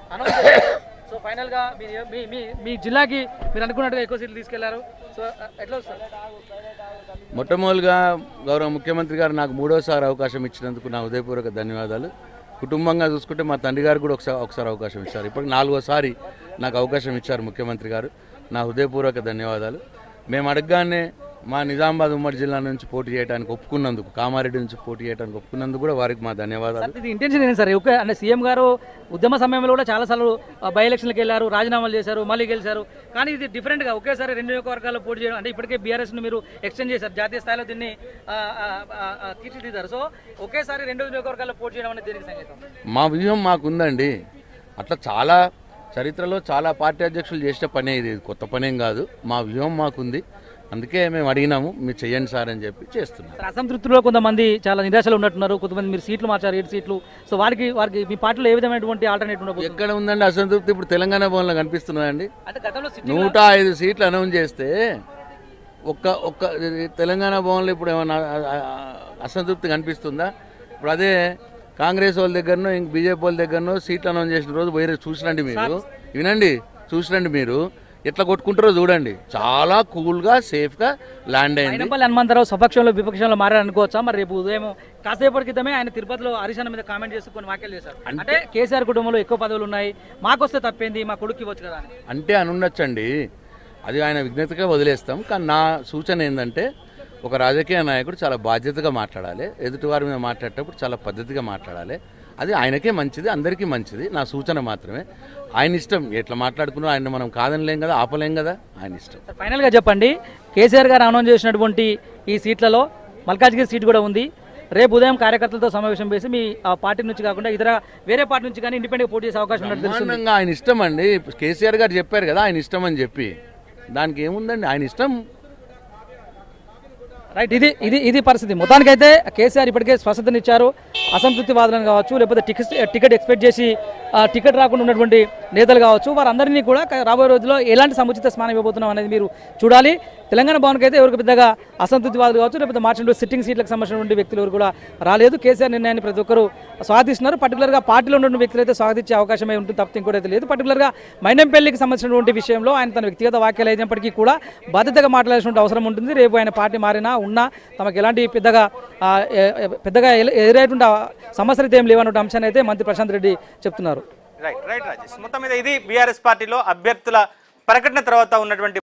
Announce చేశారు. So final గా మీ మీ మీ మీ జిల్లాకి మీరు అనుకున్నట్టుగా ఎక్కువ సీట్లు తీసుకెళ్లారు సో ఆ, ఎట్లా వస్తారు మొట్టమొదటిగా గౌరవ ముఖ్యమంత్రి గారు నాకు మూడోసారి అవకాశం ఇచ్చినందుకు నా హృదయపూర్వక ధన్యవాదాలు కుటుంబంగా చూసుకుంటే మా తండ్రి గారు కూడా ఒకసారి ఒకసారి అవకాశం ఇచ్చారు ఇప్పటికి నాలుగోసారి నాకు అవకాశం ఇచ్చారు ముఖ్యమంత్రి గారు నా హృదయపూర్వక ధన్యవాదాలు మేము అడగగానే మా నిజామాబాద్ ఉమ్మడి జిల్లా నుంచి పోటీ చేయడానికి ఒప్పుకున్నందుకు కామారెడ్డి నుంచి పోటీ చేయడానికి ఒప్పుకున్నందుకు కూడా వారికి మా ధన్యవాదాలు ఇది ఇంటెన్షన్ ఏంటి సార్ ఒక అంటే సీఎం గారు ఉద్యమ సమయంలో కూడా చాలాసార్లు బై ఎలక్షన్లకు వెళ్ళారు రాజీనామాలు చేశారు మళ్ళీ గెలిచారు కానీ ఇది డిఫరెంట్గా ఒకేసారి రెండు నియోజకవర్గాల్లో పోటీ చేయడం అంటే ఇప్పటికే బీఆర్ఎస్ను మీరు ఎక్స్టెండ్ చేశారు జాతీయ స్థాయిలో దీన్ని ఆ, ఆ, ఆ, ఆ, తీర్చిదిద్దారు సో ఒకేసారి రెండు నియోజకవర్గాల్లో పోటీ చేయడం అనేది దీనికి సంకేతం మా వ్యూహం మాకుందండి అట్లా చాలా చరిత్రలో చాలా పార్టీ అధ్యక్షులు చేసిన పనే ఇది కొత్త పనేం కాదు మా వ్యూహం మాకుంది అందుకే మేము అడిగినాము మీరు చెయ్యండి సార్ అని చెప్పి చేస్తున్నాం సార్ అసంతృప్తిలో కొంతమంది చాలా నిరాశలు ఉన్నట్టున్నారు కొంతమంది మీరు సీట్లు మార్చారు ఏడు సీట్లు సో వారికి వారికి మీ పార్టీలో ఏ విధమైనటువంటి ఆల్టర్నేట్ ఉండబోతుంది ఎక్కడ ఉందండి అసంతృప్తి ఇప్పుడు తెలంగాణ భవన్లో కనిపిస్తున్నదండి అంటే గతంలో సిటీ నూట ఐదు సీట్లు అనౌన్స్ చేస్తే ఒక్క ఒక్క తెలంగాణ భవన్లో ఇప్పుడు ఏమన్నా ఆ, ఆ, అసంతృప్తి కనిపిస్తుందా ఇప్పుడు అదే కాంగ్రెస్ వాళ్ళ దగ్గరనో ఇంక బీజేపీ వాళ్ళ దగ్గరనో సీట్లు అనౌన్స్ చేసిన రోజు పోయి చూసిరండి మీరు వినండి చూసిరండి మీరు ఎట్లా కొట్టుకుంటారో చూడండి చాలా కూల్గా సేఫ్గా ల్యాండ్ అయింది అయినపల్లి హనుమంతరావు స్వపక్షంలో విపక్షంలో మారారు అనుకోవచ్చా మరి రేపు ఉదయం కాసేపటి క్రితమే ఆయన తిరుపతిలో హరిశాన మీద కామెంట్ చేసి కొన్ని వ్యాఖ్యలు చేశారు అంటే కేసీఆర్ కుటుంబంలో ఎక్కువ పదవులు ఉన్నాయి మాకొస్తే తప్పేంది మా కొడుకు ఇవ్వచ్చు కదా అని అంటే అనుండొచ్చండి అది ఆయన విజ్ఞతగా వదిలేస్తాం కానీ నా సూచన ఏంటంటే ఒక రాజకీయ నాయకుడు చాలా బాధ్యతగా మాట్లాడాలి ఎదుటివారి మీద మాట్లాడేటప్పుడు చాలా పద్ధతిగా మాట్లాడాలి అది ఆయనకే మంచిది అందరికీ మంచిది నా సూచన మాత్రమే ఆయన ఇష్టం ఎట్లా మాట్లాడుకున్నా ఆయన మనం కాదనలేం కదా ఆపలేం కదా ఆయన ఇష్టం సార్ ఫైనల్గా చెప్పండి కేసీఆర్ గారు అనౌన్స్ చేసినటువంటి ఈ సీట్లలో మల్కాజ్గిరి సీట్ కూడా ఉంది రేపు ఉదయం కార్యకర్తలతో సమావేశం చేసి మీ ఆ పార్టీ నుంచి కాకుండా ఇతర వేరే పార్టీ నుంచి కానీ ఇండిపెండెంట్ పోటీ చేసే అవకాశం ఉన్నట్టు తెలుస్తుంది బ్రహ్మాండంగా ఆయన ఇష్టం అండి కేసీఆర్ గారు చెప్పారు కదా ఆయన ఇష్టం అని చెప్పి దానికి ఏముందండి ఆయన ఇష్టం రైట్ ఇది ఇది ఇది పరిస్థితి మొత్తానికైతే కేసీఆర్ ఇప్పటికే స్వస్థతనిచ్చారు అసంతృప్తి వాదులను కావచ్చు లేకపోతే టికెట్ టికెట్ ఎక్స్పెక్ట్ చేసి ఆ, టికెట్ రాకుండా ఉన్నటువంటి నేతలు కావచ్చు వారందరినీ కూడా క- రాబోయే రోజుల్లో ఎలాంటి సముచిత స్మానం ఇవ్వబోతున్నాం అనేది మీరు చూడాలి తెలంగాణ భవన్కి అయితే ఎవరికి పెద్దగా అసంతృప్తి వాదులు కావచ్చు లేకపోతే మార్చిన సిట్టింగ్ సీట్లకు సంబంధించినటువంటి వ్యక్తులు ఎవరు కూడా రాలేదు కేసీఆర్ నిర్ణయాన్ని ప్రతి ఒక్కరు స్వాగతిస్తున్నారు పర్టికులర్గా పార్టీలో ఉన్నటువంటి వ్యక్తులు అయితే స్వాగతించే అవకాశమే ఉంటుంది తప్పితే ఇంకోటి లేదు పర్టికులర్గా మైనంపల్లికి సంబంధించినటువంటి విషయంలో ఆయన తన వ్యక్తిగత వ్యాఖ్యలు అయినప్పటికీ కూడా బాధ్యతగా మాట్లాడాల్సిన అవసరం ఉంటుంది రేపు ఆయన పార్టీ మారినా ఉన్నా తమకు ఎలాంటి పెద్దగా ఆ, ఏ- ఏ- పెద్దగా ఎల- ఎదురైనటువంటి ఆ సమస్యలు అయితే ఏం లేవన్నటువంటి అంశాన్ని అయితే మంత్రి ప్రశాంత్ రెడ్డి చెప్తున్నారు రైట్ రైట్ రాజేష్ మొత్తం మీద ఇది బీఆర్ఎస్ పార్టీలో అభ్యర్థుల ప్రకటన తర్వాత ఉన్నటువంటి